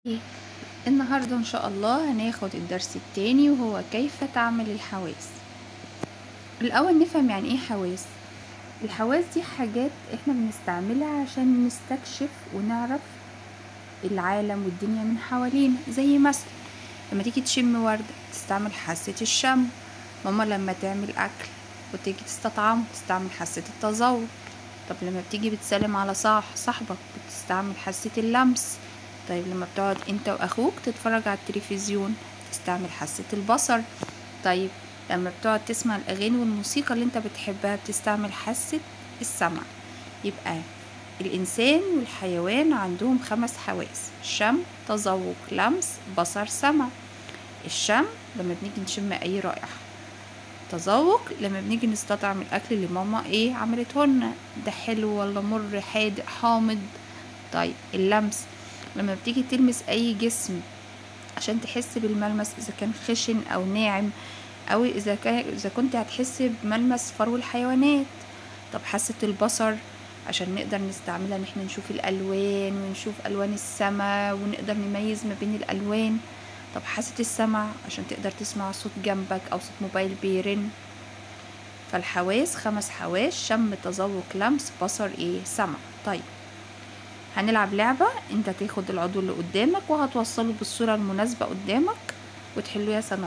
إيه؟ النهاردة إن شاء الله هناخد الدرس التاني وهو كيف تعمل الحواس الأول نفهم يعني إيه حواس الحواس دي حاجات إحنا بنستعملها عشان نستكشف ونعرف العالم والدنيا من حوالينا زي مثلا لما تيجي تشم وردة تستعمل حاسة الشم ماما لما تعمل أكل وتيجي تستطعمه تستعمل حاسة التذوق طب لما بتيجي بتسلم على صاح صاحبك بتستعمل حاسة اللمس طيب لما بتقعد انت واخوك تتفرج على التلفزيون تستعمل حاسة البصر طيب لما بتقعد تسمع الاغاني والموسيقى اللي انت بتحبها بتستعمل حاسة السمع يبقى الانسان والحيوان عندهم خمس حواس شم تذوق لمس بصر سمع الشم لما بنيجي نشم اي رائحة تذوق لما بنيجي نستطعم الاكل اللي ماما ايه عملته لنا ده حلو ولا مر حادق حامض طيب اللمس لما بتيجي تلمس اي جسم عشان تحس بالملمس اذا كان خشن او ناعم او اذا كان اذا كنت هتحس بملمس فرو الحيوانات طب حاسة البصر عشان نقدر نستعملها ان احنا نشوف الالوان ونشوف الوان السماء ونقدر نميز ما بين الالوان طب حاسة السمع عشان تقدر تسمع صوت جنبك او صوت موبايل بيرن فالحواس خمس حواس شم تذوق لمس بصر ايه سمع طيب هنلعب لعبة انت تاخد العضو اللي قدامك وهتوصله بالصورة المناسبة قدامك وتحله يا سنة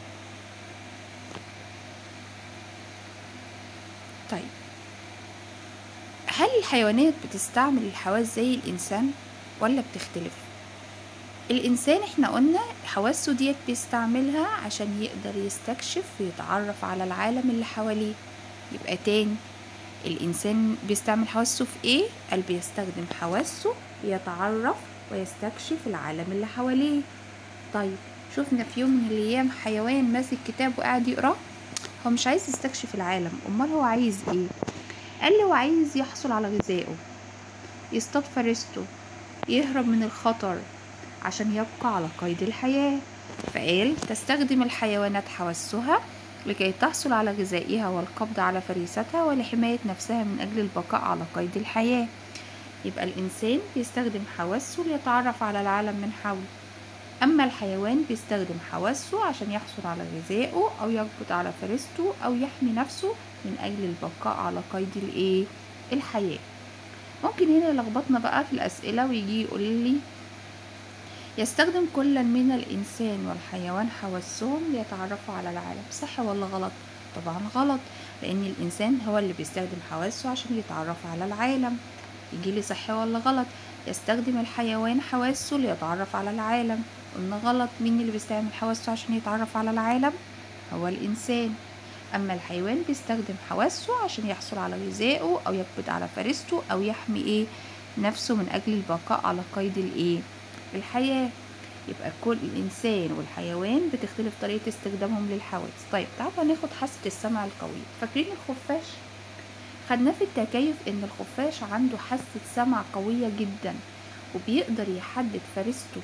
طيب هل الحيوانات بتستعمل الحواس زي الإنسان ولا بتختلف؟ الإنسان احنا قلنا حواسه ديت بيستعملها عشان يقدر يستكشف ويتعرف على العالم اللي حواليه يبقى تاني الإنسان بيستعمل حواسه في إيه؟ قال بيستخدم حواسه ليتعرف ويستكشف العالم اللي حواليه طيب شفنا في يوم من الأيام حيوان ماسك كتاب وقاعد يقراه هو مش عايز يستكشف العالم أمال هو عايز إيه؟ قال لي هو عايز يحصل على غذائه يصطاد فريسته يهرب من الخطر عشان يبقى على قيد الحياة فقال تستخدم الحيوانات حواسها لكي تحصل على غذائها والقبض على فريستها ولحماية نفسها من أجل البقاء على قيد الحياة يبقى الإنسان بيستخدم حواسه ليتعرف على العالم من حوله أما الحيوان بيستخدم حواسه عشان يحصل على غذائه أو يقبض على فريسته أو يحمي نفسه من أجل البقاء على قيد الإيه الحياة ممكن هنا يلخبطنا بقى في الأسئلة ويجي يقول لي يستخدم كل من الإنسان والحيوان حواسهم ليتعرفوا على العالم صح ولا غلط؟ طبعا غلط لأن الإنسان هو اللي بيستخدم حواسه عشان يتعرف على العالم يجي لي صح ولا غلط؟ يستخدم الحيوان حواسه ليتعرف على العالم قلنا غلط مين اللي بيستعمل حواسه عشان يتعرف على العالم؟ هو الإنسان أما الحيوان بيستخدم حواسه عشان يحصل على غذائه أو يقبض على فريسته أو يحمي إيه نفسه من أجل البقاء على قيد الإيه الحياة يبقى كل الإنسان والحيوان بتختلف طريقة استخدامهم للحواس طيب تعالوا ناخد حاسة السمع القوية فاكرين الخفاش خدناه في التكيف ان الخفاش عنده حاسة سمع قوية جدا وبيقدر يحدد فريسته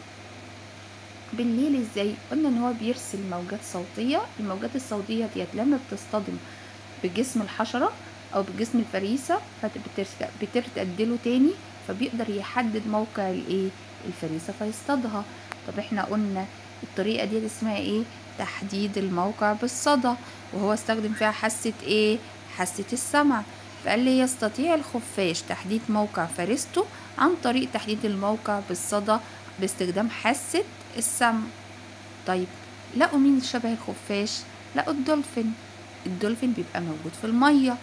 بالليل ازاي قلنا ان هو بيرسل موجات صوتية الموجات الصوتية ديت لما بتصطدم بجسم الحشرة او بجسم الفريسة فبترتدله تاني فبيقدر يحدد موقع الايه الفريسة فيصطادها طب احنا قلنا الطريقة دي اسمها ايه تحديد الموقع بالصدى وهو استخدم فيها حاسة ايه حاسة السمع فقال لي يستطيع الخفاش تحديد موقع فريسته عن طريق تحديد الموقع بالصدى باستخدام حاسة السمع طيب لقوا مين شبه الخفاش لقوا الدولفين الدولفين بيبقى موجود في المية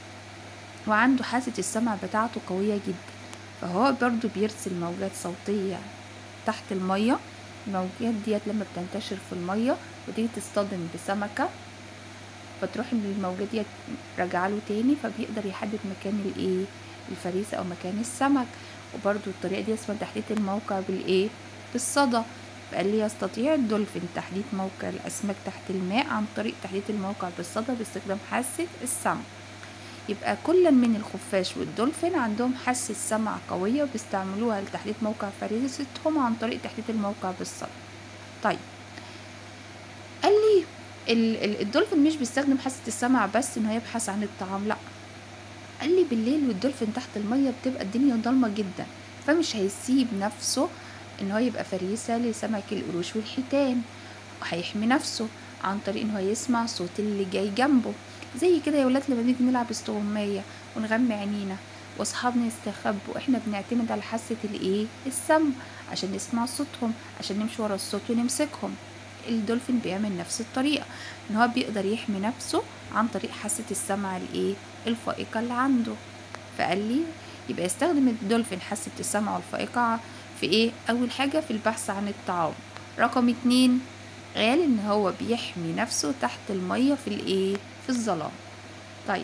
وعنده حاسة السمع بتاعته قوية جدا فهو برضو بيرسل موجات صوتية تحت المية الموجات ديت لما بتنتشر في المية وتيجي تصطدم بسمكة فتروح الموجات ديت راجعله تاني فبيقدر يحدد مكان الايه الفريسة او مكان السمك وبرضو الطريقة دي اسمها تحديد الموقع بالايه بالصدى فقال لي يستطيع الدولفين تحديد موقع الاسماك تحت الماء عن طريق تحديد الموقع بالصدى باستخدام حاسة السمع يبقى كل من الخفاش والدولفين عندهم حاسة سمع قوية وبيستعملوها لتحديد موقع فريستهم عن طريق تحديد الموقع بالصدى طيب قال لي الدولفين مش بيستخدم حاسة السمع بس انه يبحث عن الطعام لا قال لي بالليل والدولفين تحت المية بتبقى الدنيا ضلمة جدا فمش هيسيب نفسه ان هو يبقى فريسة لسمك القروش والحيتان وهيحمي نفسه عن طريق ان هو يسمع صوت اللي جاي جنبه زي كده يا ولاد لما بنيجي نلعب استغماية ونغمي عينينا واصحابنا يستخبوا احنا بنعتمد على حاسة الايه السمع عشان نسمع صوتهم عشان نمشي ورا الصوت ونمسكهم الدولفين بيعمل نفس الطريقة ان هو بيقدر يحمي نفسه عن طريق حاسة السمع الايه الفائقة اللي عنده فقال لي يبقى يستخدم الدولفين حاسة السمع الفائقة في ايه اول حاجة في البحث عن الطعام رقم اتنين قال ان هو بيحمي نفسه تحت المية في الايه في الظلام طيب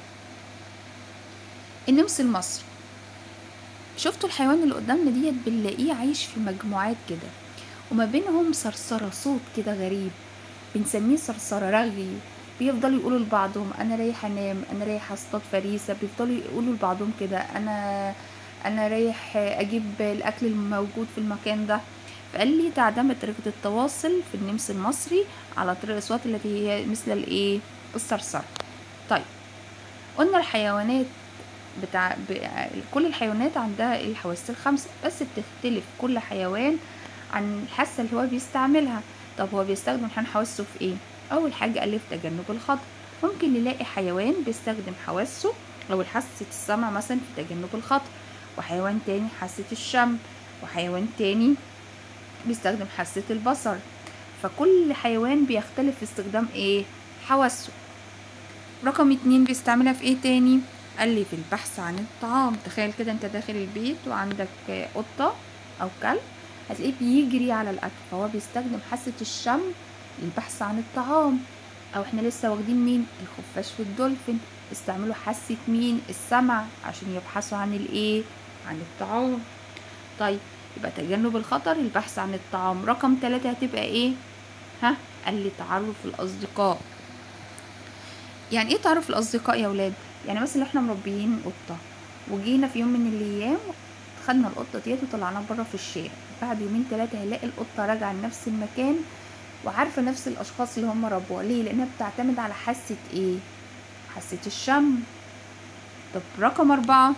النمس المصري شفتوا الحيوان اللي قدامنا ديت بنلاقيه عايش في مجموعات كده وما بينهم صرصرة صوت كده غريب بنسميه صرصرة رغي بيفضلوا يقولوا لبعضهم انا رايح انام انا رايح اصطاد فريسة بيفضلوا يقولوا لبعضهم كده انا انا رايح اجيب الاكل الموجود في المكان ده فقال لي تعتمد طريقة التواصل في النمس المصري على طريق الأصوات التي هي مثل الإيه الصرصرة طيب قلنا الحيوانات بتاع ب... كل الحيوانات عندها الحواس الخمسة بس بتختلف كل حيوان عن الحاسة اللي هو بيستعملها طب هو بيستخدم حان حواسه في ايه اول حاجة الف تجنب الخطأ ممكن نلاقي حيوان بيستخدم حواسه او حاسة السمع مثلا في تجنب الخطأ وحيوان تاني حاسة الشم وحيوان تاني بيستخدم حاسة البصر فكل حيوان بيختلف في استخدام ايه حواسه رقم اتنين بيستعملها في ايه تاني قال لي في البحث عن الطعام تخيل كده انت داخل البيت وعندك قطة او كلب هتلاقيه بيجري على الاكل فهو بيستخدم حاسة الشم للبحث عن الطعام او احنا لسه واخدين مين الخفاش والدولفين استعملوا حاسة مين السمع عشان يبحثوا عن الايه عن الطعام طيب يبقى تجنب الخطر البحث عن الطعام رقم ثلاثة هتبقى ايه ها قال لي تعرف الاصدقاء يعني ايه تعرف الاصدقاء يا ولاد يعني مثلا احنا مربيين قطة وجينا في يوم من الايام خدنا القطة ديت وطلعناها بره في الشارع بعد يومين ثلاثة هنلاقي القطة راجعة لنفس المكان وعارفة نفس الاشخاص اللي هم ربوها ليه لانها بتعتمد على حاسة ايه حاسة الشم طب رقم اربعة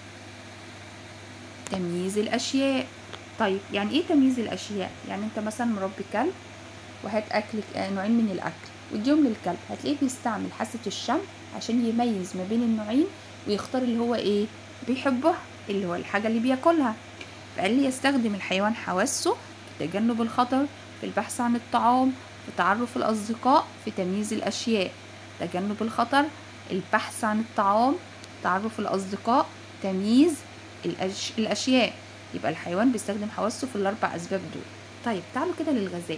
تمييز الاشياء طيب يعني ايه تمييز الاشياء يعني انت مثلا مربي كلب وهات اكل نوعين من الاكل واديهم للكلب هتلاقيه بيستعمل حاسه الشم عشان يميز ما بين النوعين ويختار اللي هو ايه بيحبه اللي هو الحاجه اللي بياكلها فقال لي يستخدم الحيوان حواسه في تجنب الخطر في البحث عن الطعام في تعرف الاصدقاء في تمييز الاشياء تجنب الخطر البحث عن الطعام تعرف الاصدقاء تمييز الأش... الاشياء يبقى الحيوان بيستخدم حواسه في الاربع اسباب دول طيب تعالوا كده للغزال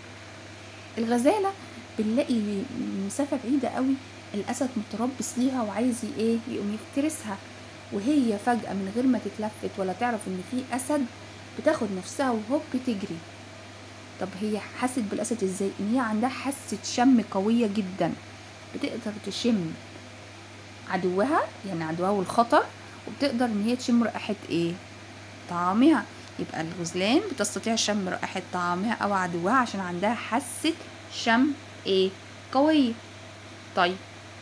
الغزاله بنلاقي مسافه بعيده قوي الاسد متربص ليها وعايز ايه يقوم يفترسها وهي فجاه من غير ما تتلفت ولا تعرف ان في اسد بتاخد نفسها وهوب بتجري طب هي حست بالاسد ازاي ان هي عندها حاسه شم قويه جدا بتقدر تشم عدوها يعني عدوها والخطر وبتقدر ان هي تشم رائحه ايه طعامها يبقى الغزلان بتستطيع شم رائحة طعامها أو عدوها عشان عندها حاسة شم إيه قوية طيب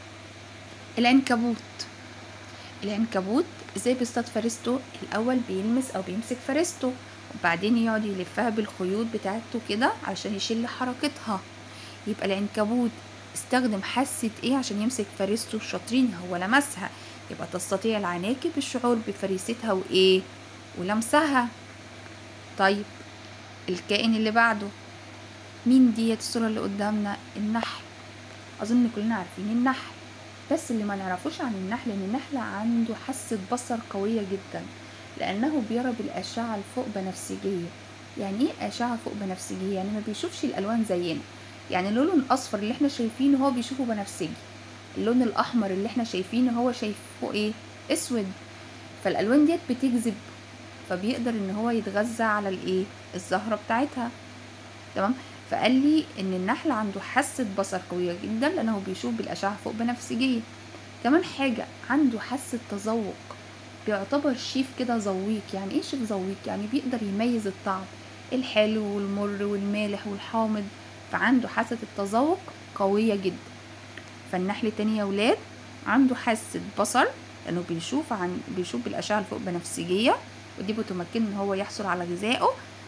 العنكبوت العنكبوت ازاي بيصطاد فريسته الأول بيلمس أو بيمسك فريسته وبعدين يقعد يلفها بالخيوط بتاعته كده علشان يشيل حركتها يبقى العنكبوت استخدم حاسة ايه عشان يمسك فريسته شاطرين هو لمسها يبقى تستطيع العناكب الشعور بفريستها وايه ولمسها طيب الكائن اللي بعده مين ديت الصورة اللي قدامنا النحل أظن كلنا عارفين النحل بس اللي ما نعرفوش عن النحل إن النحل عنده حاسة بصر قوية جدا لأنه بيرى بالأشعة الفوق بنفسجية يعني إيه أشعة فوق بنفسجية؟ يعني ما بيشوفش الألوان زينا يعني اللون الأصفر اللي احنا شايفينه هو بيشوفه بنفسجي اللون الأحمر اللي احنا شايفينه هو شايفه إيه؟ أسود فالألوان ديت بتجذب فبيقدر ان هو يتغذى على الايه الزهره بتاعتها تمام فقال لي ان النحل عنده حاسه بصر قويه جدا لانه بيشوف بالاشعه فوق بنفسجيه كمان حاجه عنده حاسه تذوق بيعتبر شيف كده ذويق يعني ايه شيف ذويق يعني بيقدر يميز الطعم الحلو والمر والمالح والحامض فعنده حاسه التذوق قويه جدا فالنحل التاني يا ولاد عنده حاسه بصر لانه بيشوف عن بيشوف بالاشعه الفوق بنفسجيه ودي بتمكنه ان هو يحصل على غذائه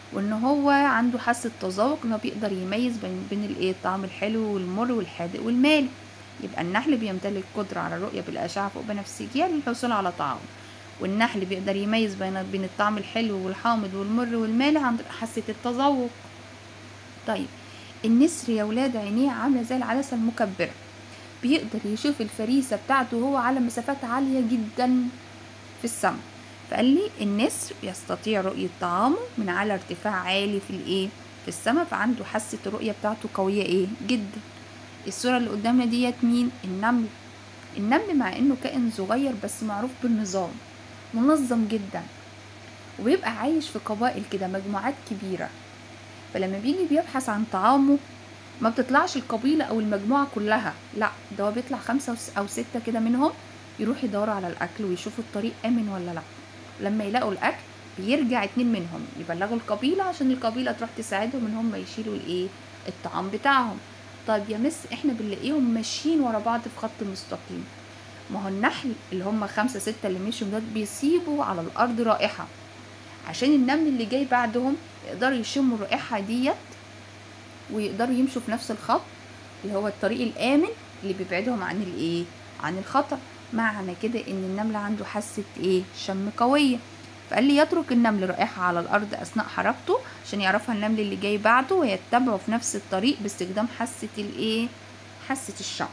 وان هو عنده حاسه تذوق انه بيقدر يميز بين بين الايه الطعم الحلو والمر والحادق والمالح يبقى النحل بيمتلك قدره على الرؤيه بالاشعه فوق بنفسجيه للحصول على طعام والنحل بيقدر يميز بين بين الطعم الحلو والحامض والمر والمالح عن طريق حاسه التذوق طيب النسر يا ولاد عينيه عامله زي العدسه المكبره بيقدر يشوف الفريسه بتاعته وهو على مسافات عاليه جدا في السماء فقال لي النسر يستطيع رؤية طعامه من على ارتفاع عالي في الايه في السماء فعنده حاسة الرؤية بتاعته قوية ايه جدا الصورة اللي قدامنا ديت مين النمل النمل مع انه كائن صغير بس معروف بالنظام منظم جدا وبيبقى عايش في قبائل كده مجموعات كبيرة فلما بيجي بيبحث عن طعامه ما بتطلعش القبيلة أو المجموعة كلها لا ده هو بيطلع خمسة أو ستة كده منهم يروح يدوروا على الأكل ويشوفوا الطريق آمن ولا لأ لما يلاقوا الاكل بيرجع اتنين منهم يبلغوا القبيلة عشان القبيلة تروح تساعدهم ان هم يشيلوا الايه الطعام بتاعهم طيب يا مس احنا بنلاقيهم ماشيين ورا بعض في خط مستقيم ما هو النحل اللي هم خمسة ستة اللي مشوا دول بيسيبوا على الأرض رائحة عشان النمل اللي جاي بعدهم يقدروا يشموا الرائحة ديت ويقدروا يمشوا في نفس الخط اللي هو الطريق الآمن اللي بيبعدهم عن الايه عن الخطر معنى كده ان النمل عنده حاسة ايه شم قوية فقال لي يترك النمل رائحة على الأرض أثناء حركته عشان يعرفها النمل اللي جاي بعده ويتبعه في نفس الطريق باستخدام حاسة الايه حاسة الشم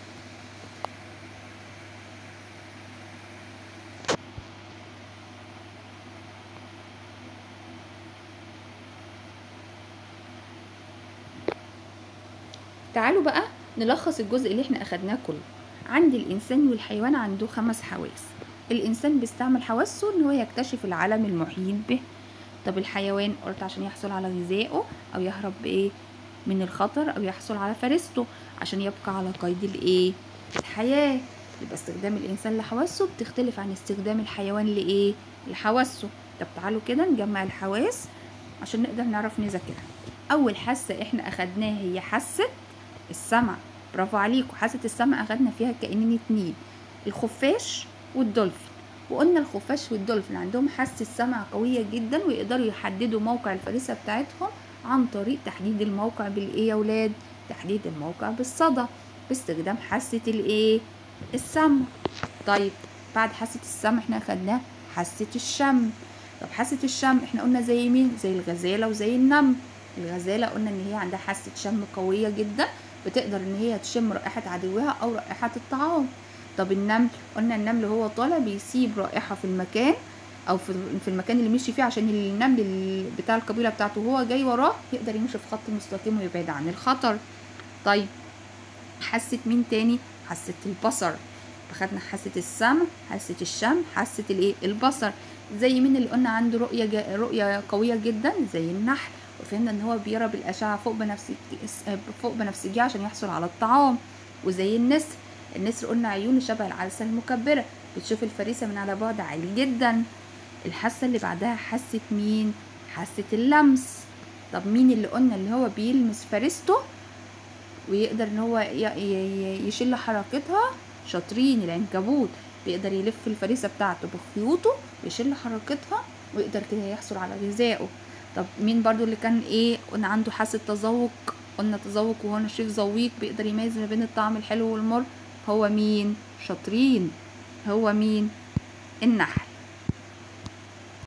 تعالوا بقى نلخص الجزء اللي احنا أخدناه كله عند الإنسان والحيوان عنده خمس حواس الإنسان بيستعمل حواسه إن هو يكتشف العالم المحيط به طب الحيوان قلت عشان يحصل على غذائه أو يهرب بإيه من الخطر أو يحصل على فريسته عشان يبقى على قيد الإيه الحياة يبقى استخدام الإنسان لحواسه بتختلف عن استخدام الحيوان لإيه لحواسه طب تعالوا كده نجمع الحواس عشان نقدر نعرف نذاكرها أول حاسة إحنا أخدناها هي حاسة السمع برافو عليكم حاسة السمع أخدنا فيها كائنين اتنين الخفاش والدولفين وقلنا الخفاش والدولفين عندهم حاسة سمع قوية جدا ويقدروا يحددوا موقع الفريسة بتاعتهم عن طريق تحديد الموقع بالإيه يا ولاد تحديد الموقع بالصدى باستخدام حاسة الإيه السمع طيب بعد حاسة السمع احنا أخدناه حاسة الشم طب حاسة الشم احنا قلنا زي مين زي الغزالة وزي النمل الغزالة قلنا ان هي عندها حاسة شم قوية جدا بتقدر ان هي تشم رائحة عدوها او رائحة الطعام طب النمل قلنا النمل هو طالع بيسيب رائحة في المكان او في في المكان اللي مشي فيه عشان النمل بتاع القبيلة بتاعته وهو جاي وراه يقدر يمشي في خط مستقيم ويبعد عن الخطر طيب حاسة مين تاني حاسة البصر اخدنا حاسة السمع حاسة الشم حاسة الايه البصر زي مين اللي قلنا عنده رؤية جا رؤية قوية جدا زي النحل وفهمنا ان هو بيرى بالاشعه فوق بنفسجي فوق بنفسجيه عشان يحصل على الطعام وزي النسر النسر قلنا عيونه شبه العدسه المكبره بتشوف الفريسه من على بعد عالي جدا الحاسه اللي بعدها حاسه مين حاسه اللمس طب مين اللي قلنا اللي هو بيلمس فريسته ويقدر ان هو يشل حركتها شاطرين العنكبوت بيقدر يلف الفريسه بتاعته بخيوطه ويشل حركتها ويقدر كده يحصل على غذائه طب مين برضو اللي كان ايه قلنا عنده حاسة تذوق قلنا تذوق وهو الشيف ذويق بيقدر يميز ما بين الطعم الحلو والمر هو مين شاطرين هو مين النحل